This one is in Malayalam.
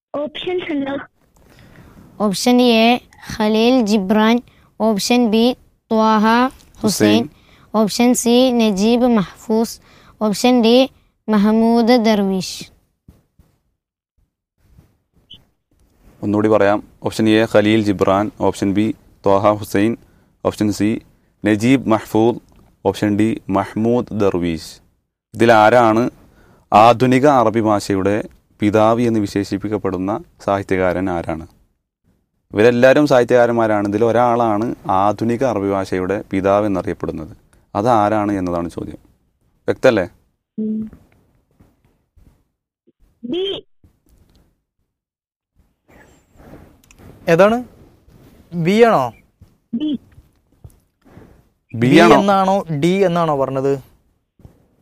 ഓപ്ഷൻസ് ഉണ്ടോ option A Khalil Gibran option B Taha Hussein option C Naguib Mahfouz option D Mahmoud Darwish ഒന്നുകൂടി പറയാം option A Khalil Gibran option B Taha Hussein option C Naguib Mahfouz option D Mahmoud Darwish ഇതിലാരാണ് ആധുനിക അറബി ഭാഷയുടെ പിതാവ് എന്ന് വിശേഷിപ്പിക്കപ്പെടുന്ന സാഹിത്യകാരൻ ആരാണ് ഇവരെല്ലാവരും സാഹിത്യകാരന്മാരാണ് ഇതിൽ ഒരാളാണ് ആധുനിക അറബി ഭാഷയുടെ പിതാവ് എന്നറിയപ്പെടുന്നത് അത് ആരാണ് എന്നതാണ് ചോദ്യം വ്യക്തല്ലേ ബി ഏതാണ് ബി ആണോ ബി ബി ബി ആണോ എന്നാണോ ഡി എന്നാണോ പറഞ്ഞത്